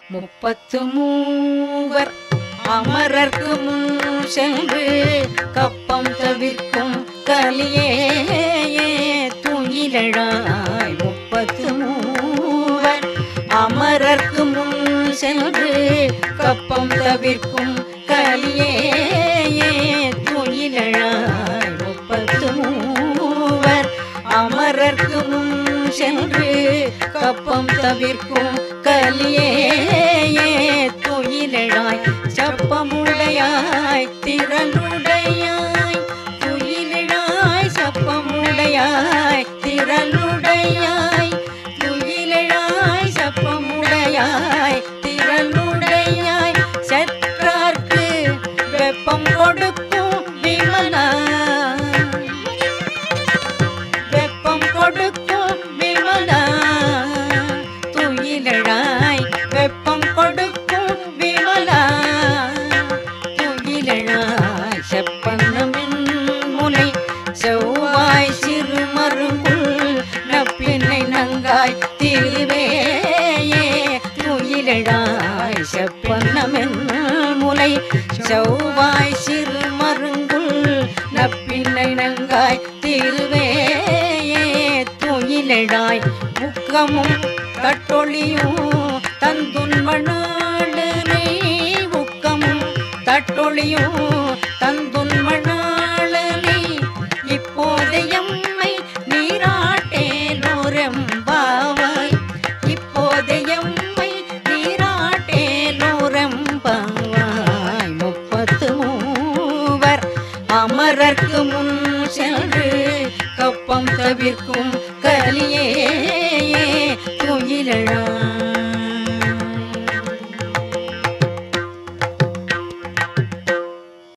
முப்பத்து மூவர் அமரர்க்கு முன் சென்று கப்பம் தவிர்க்கும் கலியே துயிலழாய் முப்பத்து மூவர் அமரர்க்கு முன் சென்று கப்பம் தவிர்க்கும் கலியே துயிலழாய் முப்பத்து மூவர் அமரர்க்கு முன் சென்று கப்பம் தவிர்க்கும் கலியே துயிலழாய் சப்பமுடையாய் திரளுடையாய் துயிலழாய் சப்பமுடையாய் திரளுடையாய் துயிலழாய் சப்பமுடையாய் திரளுடையாய் செற்றார்க்கு வெப்பம் கொடுக்கும் விமலா வெப்பம் கொடுக்கும் விமலா துயிலழாய் வெப்பம் கொடுக்கும் விமலா துயிலழாய் செப்பன்னமின் முலை செவ்வாய் சிறு மருங்குள் நப்பினை நங்காய் திருவேயே துயிலழாய் செப்பன்னமென் முலை செவ்வாய் சிறு மருங்குள் நப்பினை நங்காய் திருவேயே துயிலழாய் முக்கமும் தட்டொழியும் தந்துன் மணாளனை முக்கமும் தட்டொழியும் தந்துன் மணாளனை இப்போதையம்மை நீராட்டேலோரெம்பாவாய் இப்போதையம்மை நீராட்டேலோரெம்பாவாய் முப்பத்து மூவர் அமரர்க்கு முன் சென்று கப்பம் தவிர்க்கும்